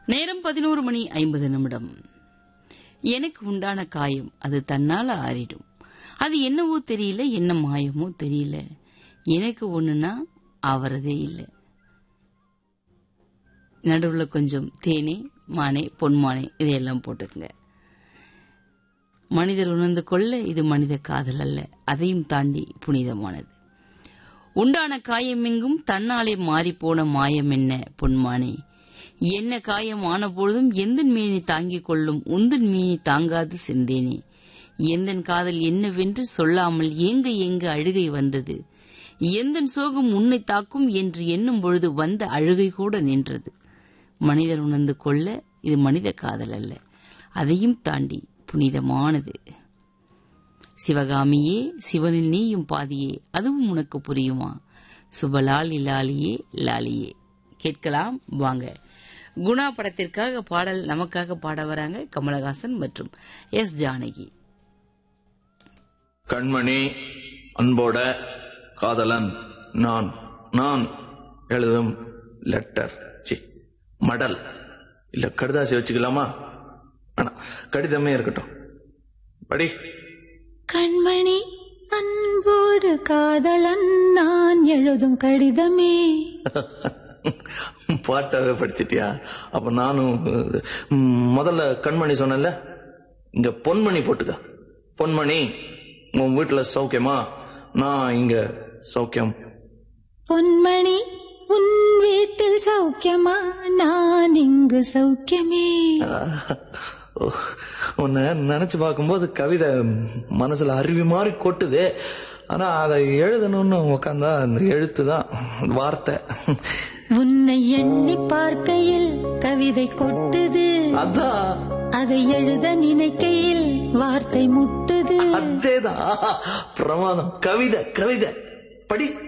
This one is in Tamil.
நேரம் பதினோரு மணி ஐம்பது நிமிடம் எனக்கு உண்டான காயம் அது தன்னால ஆறிடும் அது என்னவோ தெரியல என்ன மாயமோ தெரியல எனக்கு ஒண்ணுனா அவரதே இல்லை நடுவுல கொஞ்சம் தேனே மானே பொன்மானே இதையெல்லாம் போட்டுக்குங்க மனிதர் உணர்ந்து கொள்ள இது மனித காதல் அல்ல அதையும் தாண்டி புனிதமானது உண்டான காயமெங்கும் தன்னாலே மாறிப்போன மாயம் என்ன பொன்மானே என்ன காயம் ஆன பொழுதும் எந்தன் மீனி தாங்கிக் கொள்ளும் உந்தன் மீனி தாங்காது சென்றேனே எந்தன் காதல் என்னவென்று சொல்லாமல் ஏங்க ஏங்க அழுகை வந்தது எந்தன் சோகம் உன்னை தாக்கும் என்று எண்ணும் பொழுது வந்த அழுகை கூட நின்றது மனிதர் உணர்ந்து கொள்ள இது மனித காதல் அல்ல அதையும் தாண்டி புனிதமானது சிவகாமியே சிவனில் நீயும் பாதியே அதுவும் உனக்கு புரியுமா சுபலாலி லாலியே லாலியே கேட்கலாம் வாங்க குணா படத்திற்காக பாடல் நமக்காக பாட வராங்க கமலஹாசன் மற்றும் எஸ் ஜானகி கண்மணி அன்போட காதலன் நான் நான் எழுதும் லெட்டர் சி மடல் இல்ல கடுதாசி வச்சுக்கலாமா ஆனா கடிதமே இருக்கட்டும் படி கண்மணி அன்போடு காதலன் நான் எழுதும் கடிதமே பாட்டாவே படிச்சிட்டியா அப்ப நானும் ம், முதல்ல கண்மணி சொன்னேன்ல இங்க பொன்மணி போட்டுக்க பொன்மணி உன் வீட்டுல சௌக்கியமா நான் இங்க சௌக்கியம் பொன்மணி உன் வீட்டில் சௌக்கியமா நான் இங்கு சௌக்கியமே ஓ, உன்னை நினைச்சு பார்க்கும்போது கவிதை மனசுல அருவி மாதிரி கொட்டுது ஆனா அதை எழுதணும்னு உக்காந்தா அந்த எழுத்து தான் வார்த்தை உன்னை எண்ணி பார்க்கையில் கவிதை கொட்டுது அதான் அதை எழுத நினைக்கையில் வார்த்தை முட்டுது அதேதான் பிரமாதம் கவிதை கவிதை படி